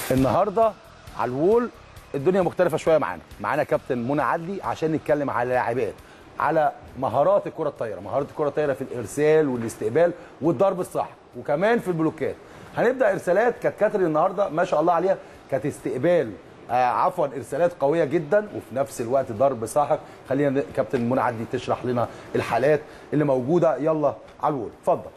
النهارده على الوول الدنيا مختلفه شويه معانا معانا كابتن منى عدلي عشان نتكلم على لاعبات على مهارات الكره الطايره مهارات الكره الطايره في الارسال والاستقبال والضرب الصح وكمان في البلوكات هنبدا ارسالات كانت كاترين النهارده ما شاء الله عليها كانت استقبال آه عفوا ارسالات قويه جدا وفي نفس الوقت ضرب صح خلينا كابتن منى عدلي تشرح لنا الحالات اللي موجوده يلا على الوول اتفضل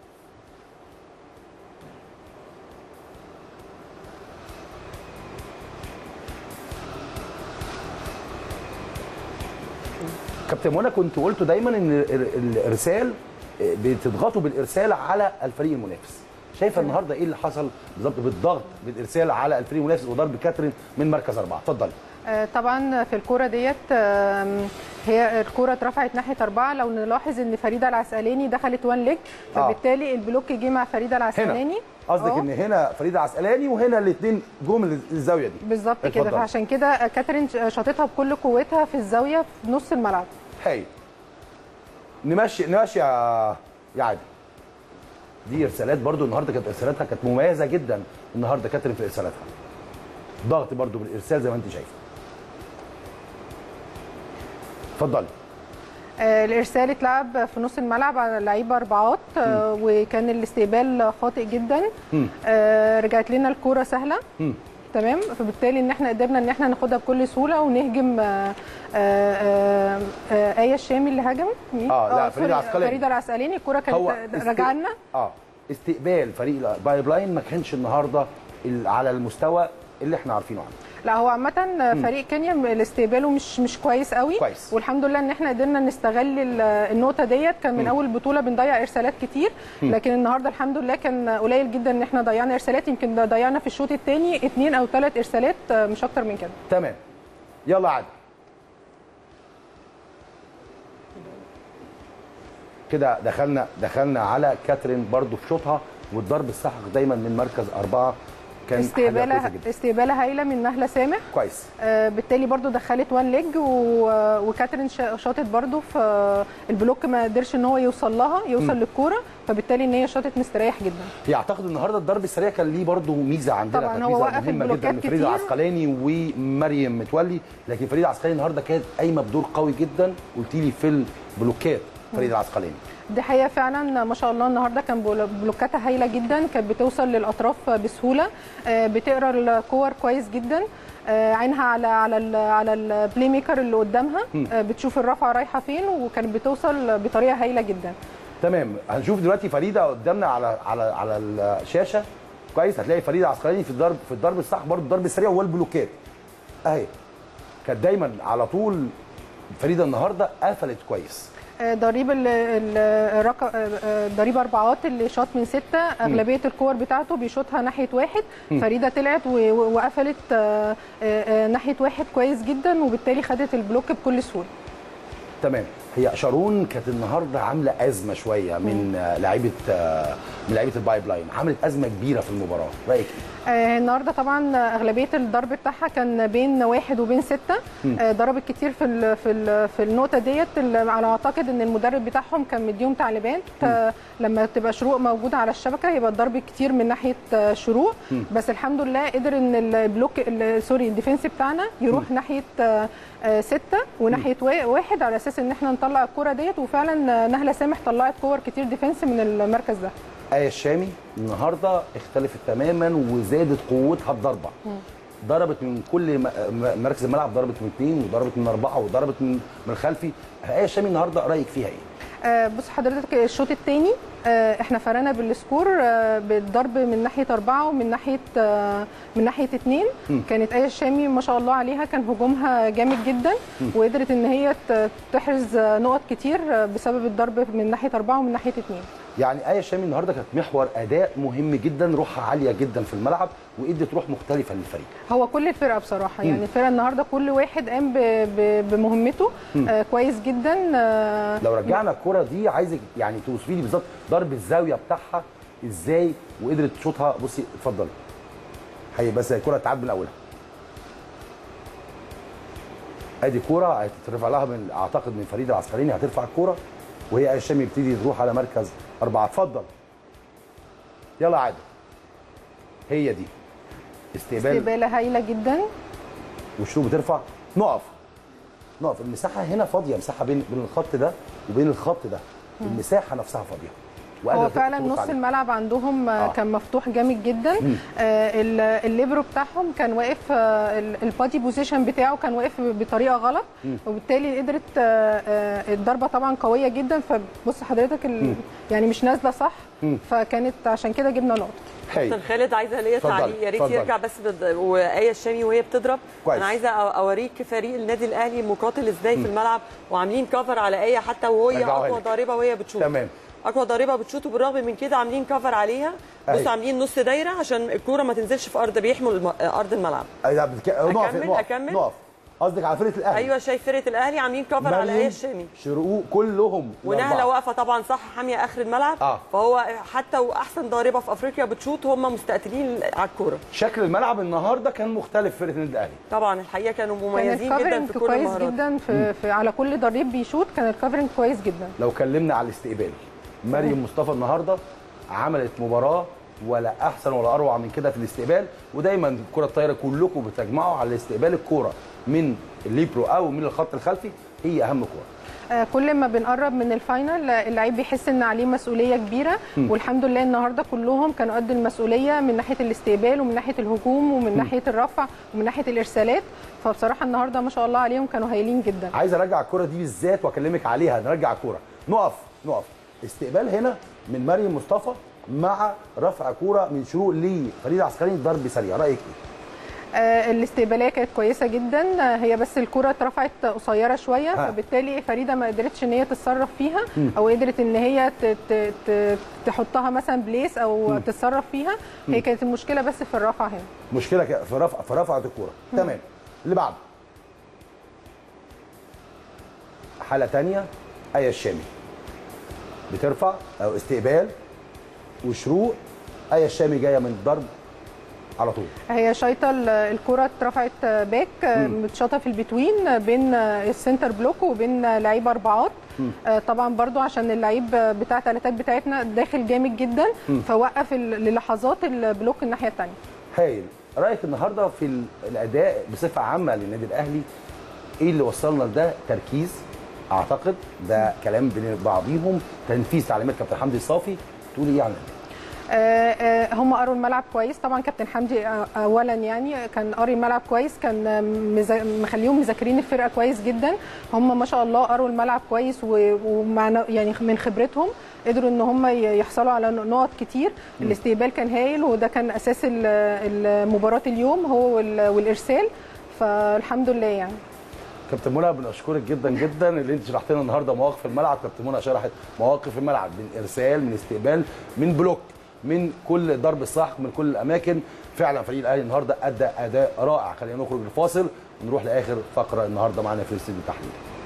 كابتن منى كنت قلت دايما ان ال- الارسال بتضغطوا بالارسال على الفريق المنافس شايفه النهارده ايه اللي حصل بالظبط بالضغط بالارسال على الفريق المنافس وضرب كاترين من مركز اربعه اتفضلي آه، طبعا في الكوره ديت آم، هي الكوره اترفعت ناحيه اربعه لو نلاحظ ان فريده العسقلاني دخلت وان ليج فبالتالي البلوك جه مع فريده هنا العسقلاني قصدك أهو. ان هنا فريده عسقلاني وهنا الاثنين جم من الزاويه دي بالظبط كده اتفضل. فعشان كده كاترين شاطتها بكل قوتها في الزاويه في نص الملعب هاي نمشي نمشي يا يا عادل دي ارسالات برضو النهارده كانت ارسالاتها كانت مميزه جدا النهارده كاترين في ارسالاتها ضغط برضو بالارسال زي ما انت شايفه اتفضلي آه، الارسال اتلعب في نص الملعب على لعيبه اربعات آه، وكان الاستقبال خاطئ جدا آه، رجعت لنا الكوره سهله مم. تمام فبالتالي ان احنا قدرنا ان احنا ناخدها بكل سهوله ونهجم آه، آه، آه، آه، ايه الشامي اللي هجم مين؟ آه، لا، سوري، فريدة العسقلاني. فريده العسقلاني الكوره هو كانت است- راجعه لنا اه استقبال فريق البايب لاين ما كانش النهارده ال- على المستوى اللي احنا عارفينه عنه لا هو عامة فريق كينيا استقباله مش مش كويس قوي كويس. والحمد لله ان احنا قدرنا نستغل ال- النقطة ديت كان من اول بطولة بنضيع ارسالات كتير لكن النهارده الحمد لله كان قليل جدا ان احنا ضيعنا ارسالات يمكن ضيعنا في الشوط الثاني اثنين او ثلاث ارسالات مش اكتر من كده تمام يلا عادل كده دخلنا دخلنا على كاترين برضو في شوطها والضرب الصح دايما من مركز اربعه كان حاجة كويسة استقبالها جدا. استقبالها هايله من نهله سامح كويس آه، بالتالي برضو دخلت وان ليج و- وكاترين شا- شاطت برضو في البلوك ما قدرش ان هو يوصل لها يوصل للكوره فبالتالي ان هي شاطت مستريح جدا هي اعتقد النهارده الضرب السريع كان ليه برضو ميزه عندنا طبعاً كانت هو ميزة وقف مهمه البلوكات جدا من فريده كتير. العسقلاني ومريم متولي لكن فريده العسقلاني النهارده كانت قايمه بدور قوي جدا قلت لي في البلوكات فريده العسقلاني دي حقيقه فعلا ما شاء الله النهارده كان بلو- بلوكاتها هايله جدا كانت بتوصل للاطراف بسهوله آه، بتقرا الكور كويس جدا آه، عينها على على ال على البلاي ميكر اللي قدامها آه، بتشوف الرفعه رايحه فين وكانت بتوصل بطريقه هايله جدا تمام هنشوف دلوقتي فريده قدامنا على على على الشاشه كويس هتلاقي فريده عسقلاني في الضرب في الضرب الصح برضه الضرب السريع والبلوكات اهي كانت دايما على طول فريده النهارده قفلت كويس آه، ضريب ال- ال- الرق- آه، آه، ضريب اربعات اللي شاط من سته اغلبيه الكور بتاعته بيشوطها ناحيه واحد فريده طلعت و- و- وقفلت آه، آه، آه، ناحيه واحد كويس جدا وبالتالي خدت البلوك بكل سهوله تمام هي شارون كانت النهارده عامله ازمه شويه من آه، لعيبه آه، من لعيبه البايب لاين عملت ازمه كبيره في المباراه رايك ايه؟ آه، النهارده طبعا اغلبيه الضرب بتاعها كان بين واحد وبين سته آه، ضربت كتير في ال في ال في النقطه ديت اللي على اعتقد ان المدرب بتاعهم كان مديهم تعليمات آه، لما تبقى شروق موجوده على الشبكه يبقى الضرب كتير من ناحيه آه، شروق بس الحمد لله قدر ان البلوك ال- سوري الديفنس بتاعنا يروح ناحيه آه، آه، سته وناحيه وا- واحد على اساس ان احنا نطلع الكره ديت وفعلا آه، نهله سامح طلعت كور كتير ديفنس من المركز ده آية الشامي النهارده اختلفت تماما وزادت قوتها بضربه ضربت من كل م- م- مركز الملعب ضربت من اثنين وضربت من اربعه وضربت من من الخلفي آية الشامي النهارده رايك فيها ايه؟ آه، بص حضرتك الشوط الثاني احنا فرقنا بالسكور آه، بالضرب من ناحيه اربعه ومن ناحيه آه، من ناحيه اثنين كانت ايه الشامي ما شاء الله عليها كان هجومها جامد جدا وقدرت ان هي ت- تحرز آه، نقط كتير آه، بسبب الضرب من ناحيه اربعه ومن ناحيه اثنين يعني آية الشامي النهارده كانت محور اداء مهم جدا روحها عاليه جدا في الملعب وادت روح مختلفه للفريق هو كل الفرقه بصراحه يعني الفرقه النهارده كل واحد قام ب- ب- بمهمته آه، كويس جدا آه، لو رجعنا الكره دي عايزك يعني توصفي لي بالظبط ضرب الزاويه بتاعها ازاي وقدرت تشوطها بصي اتفضلي هي بس الكره تعاد من اولها ادي كوره هتترفع لها من اعتقد من فريد العسقلاني هترفع الكوره وهي آية الشامي يبتدي تروح على مركز اربعه اتفضل يلا عادل هي دي استقبال استقباله هايله جدا والشروق بترفع نقف نقف المساحه هنا فاضيه مساحه بين بين الخط ده وبين الخط ده المساحه نفسها فاضيه وقادرة هو فعلا تبص نص عليه. الملعب عندهم آه. آه. كان مفتوح جامد جدا آه ال- الليبرو بتاعهم كان واقف آه ال- البادي بوزيشن بتاعه كان واقف بطريقه غلط وبالتالي قدرت آه آه الضربه طبعا قويه جدا فبص حضرتك ال يعني مش نازله صح فكانت عشان كده جبنا نقطه هايل كابتن خالد عايزه ليا اتفضلي، تعليق يا ريت اتفضلي. يرجع بس بد... وايه الشامي وهي بتضرب كويس. انا عايزه أ- اوريك فريق النادي الاهلي مقاتل ازاي في الملعب وعاملين كفر على ايه حتى وهي رجعوها اقوى لك. ضاربه وهي بتشوط تمام. اقوى ضاربه بتشوط وبالرغم من كده عاملين كفر عليها أيوة. بص عاملين نص دايره عشان الكوره ما تنزلش في ارض بيحموا الم... ارض الملعب أيوة، بتك... نقف أكمل؟ نقف أكمل؟ نقف قصدك على فرقه الاهلي ايوه شايف فرقه الاهلي عاملين كفر على ايه مريم الشامي شروق كلهم ونهله الأربعة. واقفه طبعا صح حاميه اخر الملعب آه. فهو حتى واحسن ضاربه في افريقيا بتشوط هم مستقتلين على الكوره شكل الملعب النهارده كان مختلف فرقه النادي الاهلي طبعا الحقيقه كانوا كان مميزين جدا الكفرنج في كل كويس المهارات جدا في, في على كل ضريب بيشوط كان الكفرنج كويس جدا لو كلمنا على الاستقبال مريم مصطفى النهارده عملت مباراه ولا احسن ولا اروع من كده في الاستقبال ودايما الكره الطايره كلكم بتجمعوا على استقبال الكوره من الليبرو او من الخط الخلفي هي اهم كوره آه، كل ما بنقرب من الفاينل آه، اللعيب بيحس ان عليه مسؤوليه كبيره والحمد لله النهارده كلهم كانوا قد المسؤوليه من ناحيه الاستقبال ومن ناحيه الهجوم ومن ناحيه الرفع ومن ناحيه الارسالات فبصراحه النهارده ما شاء الله عليهم كانوا هايلين جدا عايز ارجع الكره دي بالذات واكلمك عليها نرجع الكوره نقف نقف استقبال هنا من مريم مصطفى مع رفع كوره من شروق لفريد عسكري ضرب سريع رايك ايه آه، الاستقباليه كانت كويسه جدا آه، هي بس الكره اترفعت قصيره شويه ها. فبالتالي فريده ما قدرتش ان هي تتصرف فيها او قدرت ان هي ت- ت- ت- تحطها مثلا بليس او تتصرف فيها هي كانت المشكله بس في الرفع هنا مشكله ك- في رفع في رفعه الكوره تمام اللي بعده حاله تانية ايه الشامي بترفع او استقبال وشروق ايه الشامي جايه من ضرب على طول هي شايطه ال- الكره اترفعت باك متشاطه في البتوين بين السنتر بلوك وبين لعيبه اربعات آه، طبعا برضو عشان اللعيب بتاع تلاتات بتاعتنا داخل جامد جدا فوقف ال- للحظات البلوك الناحيه الثانيه هايل رايك النهارده في ال- الاداء بصفه عامه للنادي الاهلي ايه اللي وصلنا لده تركيز اعتقد ده كلام بين بعضيهم تنفيذ تعليمات كابتن حمدي صافي تقولي ايه عن الأداء؟ آه، آه، هم قروا الملعب كويس طبعا كابتن حمدي آه، اولا يعني كان قاري الملعب كويس كان آه، مذا- مخليهم مذاكرين الفرقه كويس جدا هم ما شاء الله قروا الملعب كويس و- ومع يعني من خبرتهم قدروا ان هم ي- يحصلوا على نقط كتير الاستقبال كان هايل وده كان اساس ال- المباراه اليوم هو وال- والارسال فالحمد لله يعني كابتن منى بنشكرك جدا جدا اللي انت شرحت لنا النهارده مواقف الملعب كابتن منى شرحت مواقف الملعب من ارسال من استقبال من بلوك من كل ضرب صح من كل الاماكن فعلا فريق الاهلي النهارده ادى اداء رائع خلينا نخرج الفاصل ونروح لاخر فقره النهارده معانا في الاستوديو التحليلي